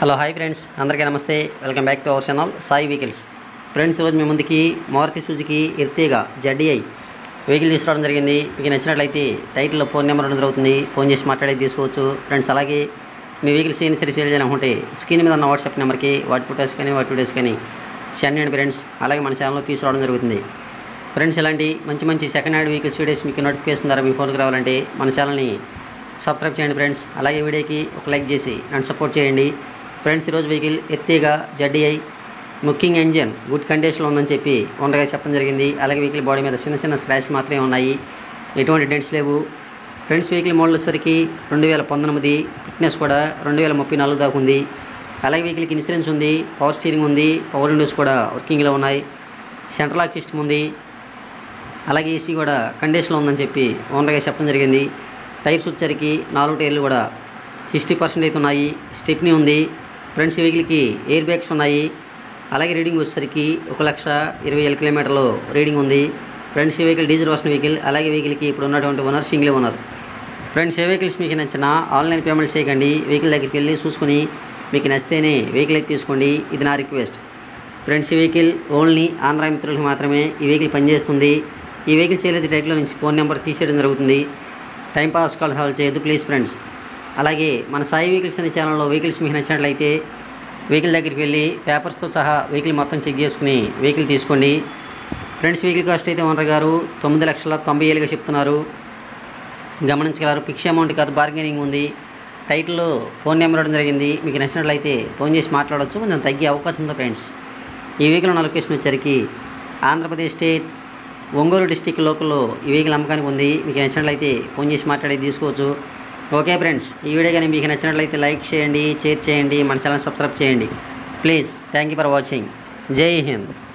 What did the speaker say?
hello hi friends అందరికీ నమస్తే welcome back to our channel Sai vehicles friends ఈరోజు మీ ముందుకి Maruti Suzuki Ertiga ZDI vehicle తీసుకురావడం జరిగింది మీకు నచ్చినట్లయితే టైటిల్లో ఫోన్ నెంబర్ ఉండడం జరుగుతుంది ఫోన్ చేసి మాట్లాడేది తీసుకోవచ్చు ఫ్రెండ్స్ అలాగే మీ వెహికల్స్ ఏం సరి సేల్ చేయాలనుకుంటే స్క్రీన్ మీద ఉన్న వాట్సాప్ నెంబర్కి వాటి ఫోటోస్ కానీ వాటి వీడియోస్ కానీ సెండ్ చేయండి ఫ్రెండ్స్ అలాగే మన ఛానల్లో తీసుకురావడం జరుగుతుంది ఫ్రెండ్స్ ఇలాంటి మంచి మంచి సెకండ్ హ్యాండ్ వెహికల్స్ వీడియోస్ మీకు నోటిఫికేషన్ ద్వారా మీ ఫోన్కి రావాలంటే మన ఛానల్ని సబ్స్క్రైబ్ చేయండి ఫ్రెండ్స్ అలాగే వీడియోకి ఒక లైక్ చేసి నన్ను సపోర్ట్ చేయండి ఫ్రెండ్స్ ఈరోజు వెహికల్ ఎర్తీగా జడ్డీఐ ముక్కింగ్ ఇంజన్ గుడ్ కండిషన్లో ఉందని చెప్పి ఓనర్గా చెప్పడం జరిగింది అలాగే వెహికల్ బాడీ మీద చిన్న చిన్న స్క్రాచ్ మాత్రమే ఉన్నాయి ఎటువంటి డెంట్స్ లేవు ఫ్రెండ్స్ వెహికల్ మోడల్ వచ్చేసరికి రెండు వేల పంతొమ్మిది ఫిట్నెస్ కూడా రెండు వేల ముప్పై నాలుగు దాకా ఉంది అలాగే వెహికల్కి ఇన్సూరెన్స్ ఉంది పవర్ స్టీరింగ్ ఉంది పవర్ విండోస్ కూడా వర్కింగ్లో ఉన్నాయి సెంట్రల్ లాక్ సిస్టమ్ ఉంది అలాగే ఏసీ కూడా కండిషన్లో ఉందని చెప్పి ఓనర్గా చెప్పడం జరిగింది టైర్స్ వచ్చరికి నాలుగు టైర్లు కూడా సిక్స్టీ పర్సెంట్ అయితే ఉన్నాయి స్టెప్నీ ఉంది ఫ్రంట్స్ వెహికల్కి ఎయిర్ బ్యాగ్స్ ఉన్నాయి అలాగే రీడింగ్ వచ్చేసరికి ఒక లక్ష ఇరవై వేల కిలోమీటర్లు రీడింగ్ ఉంది ఫ్రెండ్స్ ఈ వెహికల్ డీజిల్ వర్షన్ వెహికల్ అలాగే వెహికల్కి ఇప్పుడు ఉన్నటువంటి ఓనర్ సింగిల్ ఓనర్ ఫ్రెండ్స్ ఏ వెహికల్స్ మీకు నచ్చిన ఆన్లైన్ పేమెంట్ చేయకండి వెహికల్ దగ్గరికి వెళ్ళి చూసుకుని మీకు నచ్చితేనే వెహికల్ అయితే తీసుకోండి ఇది నా రిక్వెస్ట్ ఫ్రెండ్స్ ఈ వెహికల్ ఓన్లీ ఆంధ్ర మిత్రులకు మాత్రమే ఈ వెహికల్ పనిచేస్తుంది ఈ వెహికల్ చేయలేదు టైట్లో నుంచి ఫోన్ నెంబర్ తీసేయడం జరుగుతుంది టైం పాస్ కాల్ సాల్వ్ చేయొద్దు ప్లీజ్ ఫ్రెండ్స్ అలాగే మన సాయి వెహికల్స్ అనే ఛానల్లో వెహికల్స్ మీకు నచ్చినట్లయితే వెహికల్ దగ్గరికి వెళ్ళి పేపర్స్తో సహా వెహికల్ మొత్తం చెక్ చేసుకుని వెహికల్ తీసుకోండి ఫ్రెండ్స్ వెహికల్ కాస్ట్ అయితే ఓనర్ గారు తొమ్మిది లక్షల తొంభై ఏళ్ళుగా చెప్తున్నారు గమనించగలరు ఫిక్స్ అమౌంట్ కాదు బార్గెనింగ్ ఉంది టైటిల్లో ఫోన్ నెంబర్ ఇవ్వడం జరిగింది మీకు నచ్చినట్లయితే ఫోన్ చేసి మాట్లాడవచ్చు కొంచెం తగ్గే అవకాశం ఉంది ఫ్రెండ్స్ ఈ వెహికల్ ఉన్న లొకేషన్ వచ్చరికి ఆంధ్రప్రదేశ్ స్టేట్ ఒంగోలు డిస్టిక్ లోకల్లో ఈ వెహికల్ అమ్మకానికి ఉంది మీకు నచ్చినట్లయితే ఫోన్ చేసి మాట్లాడేది తీసుకోవచ్చు ఓకే ఫ్రెండ్స్ ఈ వీడియో కానీ మీకు నచ్చినట్లయితే లైక్ చేయండి షేర్ చేయండి మన ఛానల్ సబ్స్క్రైబ్ చేయండి please thank you for watching జై హింద్